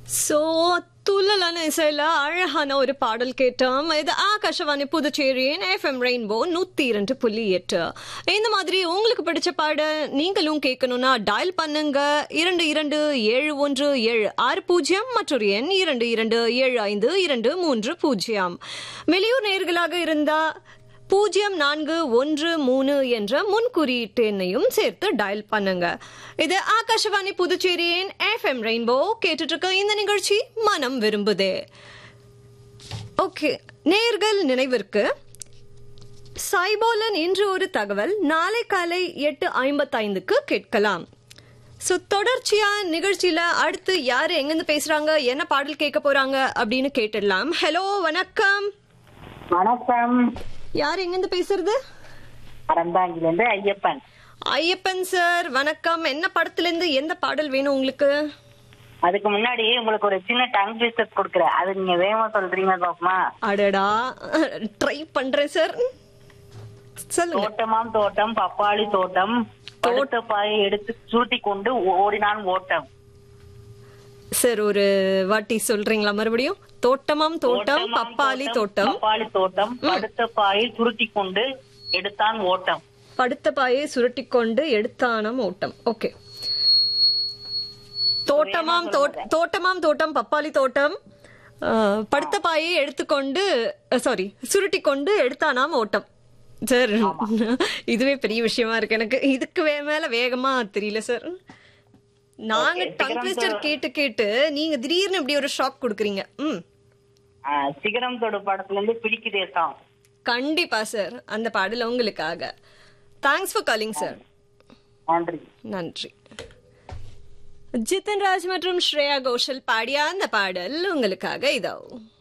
So துள்ளலான இசையில அழகான ஒரு பாடல் கேட்டோம் இது ஆகாஷவாணி புதுச்சேரியின் எஃப்எம் ரெயின்போ நூத்தி இரண்டு புள்ளி எட்டு இந்த மாதிரி உங்களுக்கு பிடிச்ச பாடல் நீங்களும் கேட்கணும்னா டயல் பண்ணுங்க இரண்டு இரண்டு ஏழு ஒன்று ஏழு ஆறு பூஜ்ஜியம் மற்றொரு எண் இரண்டு இரண்டு ஏழு ஐந்து இரண்டு மூன்று பூஜ்ஜியம் வெளியூர் நேர்களாக இருந்தா பூஜ்ஜியம் நான்கு ஒன்று மூணு என்ற முன்குறியீட்டு எண்ணையும் சேர்த்து டயல் பண்ணுங்க இது ஆகாஷவாணி புதுச்சேரியின் எஃப்எம் ரெயின்போ கேட்டுட்டு இருக்க இந்த நிகழ்ச்சி மனம் விரும்புதே ஓகே நேர்கள் நினைவிற்கு சைபோலன் இன்று ஒரு தகவல் நாளை காலை எட்டு ஐம்பத்தைந்துக்கு கேட்கலாம் ஸோ தொடர்ச்சியா நிகழ்ச்சியில அடுத்து யாரு எங்கிருந்து பேசுறாங்க என்ன பாடல் கேட்க போறாங்க அப்படின்னு கேட்டுடலாம் ஹலோ வணக்கம் வணக்கம் யார் எங்கிருந்து பேசுறது அறந்தாங்கிலிருந்து ஐயப்பன் ஐயப்பன் சார் வணக்கம் என்ன படத்துல இருந்து எந்த பாடல் வேணும் உங்களுக்கு அதுக்கு முன்னாடி உங்களுக்கு ஒரு சின்ன டங் ட்விஸ்டர் கொடுக்குறேன் அது நீங்க வேகமா சொல்றீங்க பாப்பமா அடடா ட்ரை பண்றேன் சார் சொல்லுங்க தோட்டமாம் தோட்டம் பப்பாளி தோட்டம் தோட்ட பாயை எடுத்து சுருட்டி கொண்டு ஓடினான் ஓட்டம் சார் ஒரு வாட்டி சொல்றீங்களா மறுபடியும் தோட்டமாம் தோட்டம் தோட்டமாம் பப்பாளி தோட்டம் பப்பாளி தோட்டம் படுத்த பாயை சுருட்டி கொண்டு எடுத்தான் ஓட்டம் படுத்த பாயை சுருட்டி கொண்டு எடுத்தானம் ஓட்டம் ஓகே தோட்டமாம் தோட்- தோட்டமாம் தோட்டம் பப்பாளி தோட்டம் ஆ, படுத்த பாயை எடுத்துக்கொண்டு சாரி சுருட்டி கொண்டு எடுத்தானாம் ஓட்டம் சார் இதுவே பெரிய விஷயமா இருக்கு எனக்கு இதுக்கு வே- மேல வேகமா தெரியல சார் நாங்க Okay, டங் சிகரம் ட்விஸ்டர் சார். கேட்டு கேட்டு நீங்க திடீர்னு இப்படி ஒரு ஷாக் கொடுக்குறீங்க ம் ஆ, சிகரம் தொடு படத்துல இருந்து பிடிக்குதே சாங் கண்டிப்பா சார் அந்த பாடல் உங்களுக்காக தேங்க்ஸ் ஃபார் காலிங் சார் நன்றி நன்றி ஜித்தன் ராஜ் மற்றும் ஸ்ரேயா கோஷல் பாடிய அந்த பாடல் உங்களுக்காக இதோ